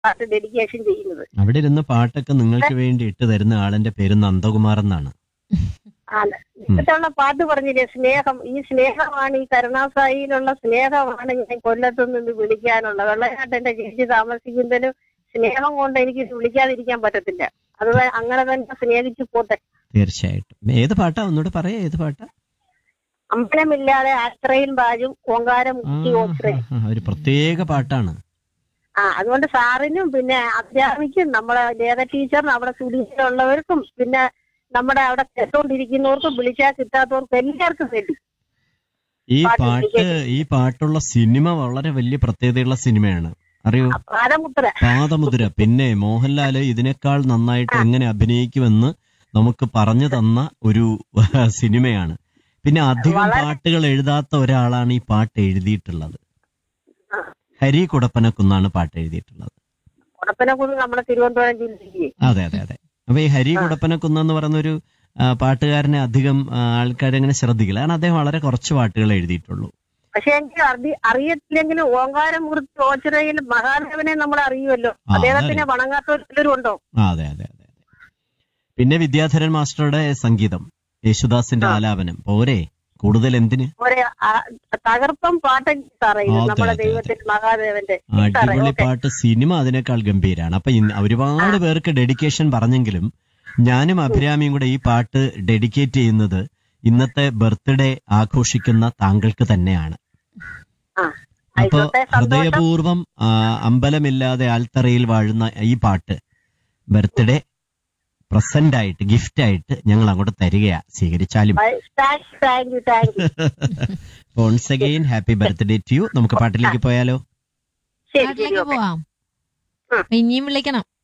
പാട്ട് ഡെഡിക്കേഷൻ ചെയ്യുന്നത് അവിടെ ഇരുന്ന് പാട്ടൊക്കെ നിങ്ങൾക്ക് വേണ്ടി ഇട്ട് തരുന്ന ആളിന്റെ പേര് നന്ദകുമാർ എന്നാണ് ആണ് ഇപ്പോഴുള്ള പാട്ട് പറഞ്ഞില്ലേ സ്നേഹം ഈ സ്നേഹമാണ് ഈ കരുണാസായിയിലുള്ള സ്നേഹമാണ് ഞാൻ കൊല്ലത്തു നിന്ന് വിളിക്കാനുള്ളത് വെള്ളനാട്ട് എന്റെ ചേച്ചി താമസിക്കുന്നതിനും സ്നേഹം കൊണ്ട് എനിക്ക് വിളിക്കാതിരിക്കാൻ പറ്റത്തില്ല അത് അങ്ങനെ തന്നെ സ്നേഹിച്ചു പോട്ടെ തീർച്ചയായിട്ടും ഏത് പാട്ടാ ഒന്നുകൂടെ പറയാ ഏത് പാട്ടാ അമ്പലമില്ലാതെ ആശ്രയിൽ ബാജും ഓങ്കാരം ആ, മുക്കി ഓശ്രയും ആ, ഒരു പ്രത്യേക പാട്ടാണ് ആ അതുകൊണ്ട് സാറിനും പിന്നെ അധ്യാപിക്കും നമ്മളെ ലേഖ ടീച്ചറിനും അവിടെ സുധീഷിലുള്ളവർക്കും പിന്നെ നമ്മുടെ അവിടെ കേട്ടോണ്ടിരിക്കുന്നവർക്കും വിളിച്ചാൽ കിട്ടാത്തവർക്കും എല്ലാവർക്കും വേണ്ടി ഈ പാട്ട് പാട്ട് ഈ പാട്ടുള്ള സിനിമ വളരെ വലിയ പ്രത്യേകതയുള്ള സിനിമയാണ് അറിയോ പാദമുദ്ര പാദമുദ്ര പിന്നെ മോഹൻലാല് ഇതിനേക്കാൾ നന്നായിട്ട് എങ്ങനെ അഭിനയിക്കുമെന്ന് നമുക്ക് പറഞ്ഞു തന്ന ഒരു സിനിമയാണ് പിന്നെ അധികം പാട്ടുകൾ എഴുതാത്ത ഒരാളാണ് ഈ പാട്ട് എഴുതിയിട്ടുള്ളത് ആ. ഹരി കുടപ്പനക്കുന്നാണ് പാട്ട് എഴുതിയിട്ടുള്ളത് ഉടപ്പനെ കുന്ന് നമ്മുടെ തിരുവനന്തപുരം ജില്ലയിലെ അതെ അതെ അതെ അപ്പൊ ഈ ഹരി കുടപ്പനക്കുന്ന എന്ന് പറയുന്ന ഒരു ആ, പാട്ടുകാരനെ അധികം ആൾക്കാരങ്ങനെ ശ്രദ്ധിക്കില്ല കാരണം അദ്ദേഹം വളരെ കുറച്ച് പാട്ടുകൾ എഴുതിയിട്ടുള്ളൂ പക്ഷെ എനിക്ക് അറി അറിയത്തില്ലെങ്കിലും ഓങ്കാരമൂർത്തി ഓച്ചിറയിൽ മഹാദേവനെ നമ്മൾ അറിയുമല്ലോ ആ, അദ്ദേഹത്തിനെ വണങ്ങാത്തവരും ഉണ്ടോ ആ, അതെ അതെ അതെ അതെ പിന്നെ വിദ്യാധരൻ മാസ്റ്ററുടെ സംഗീതം യേശുദാസിന്റെ ആലാപനം പോരെ കൂടുതൽ എന്തിന് ഒരു ആ- തകർപ്പം പാട്ട് സാറേ ഇത് അതെ, നമ്മുടെ അതെ, ദൈവത്തിൽ മഹാദേവന്റെ സാറേ അടിപൊളി ഓക്കെ പാട്ട് സിനിമ അതിനേക്കാൾ ഗംഭീരാണ് അപ്പൊ ഇന്ന് ഒരുപാട് പേർക്ക് ഡെഡിക്കേഷൻ പറഞ്ഞെങ്കിലും ഞാനും അഭിരാമിയും കൂടെ ഈ പാട്ട് ഡെഡിക്കേറ്റ് ചെയ്യുന്നത് ഇന്നത്തെ ബർത്ത്ഡേ ആഘോഷിക്കുന്ന താങ്കൾക്ക് തന്നെയാണ് ആ അപ്പൊ ആയിക്കോട്ടെ സന്തോഷം ഹൃദയപൂർവം ആ, അമ്പലമില്ലാതെ ആൽത്തറയിൽ വാഴുന്ന ഈ പാട്ട് ബർത്ത്ഡേ പ്രസന്റ് ആയിട്ട് ഗിഫ്റ്റ് ആയിട്ട് ഞങ്ങൾ അങ്ങോട്ട് തരികയാ സ്വീകരിച്ചാലും thank you thank you thank you once again happy birthday to you നമുക്ക് പാട്ടിലേക്ക് പോയാലോ ശരി ശരി നാട്ടിലേക്ക് ഓക്കെ പോവാം ആ. അപ്പൊ ഇനിയും വിളിക്കണം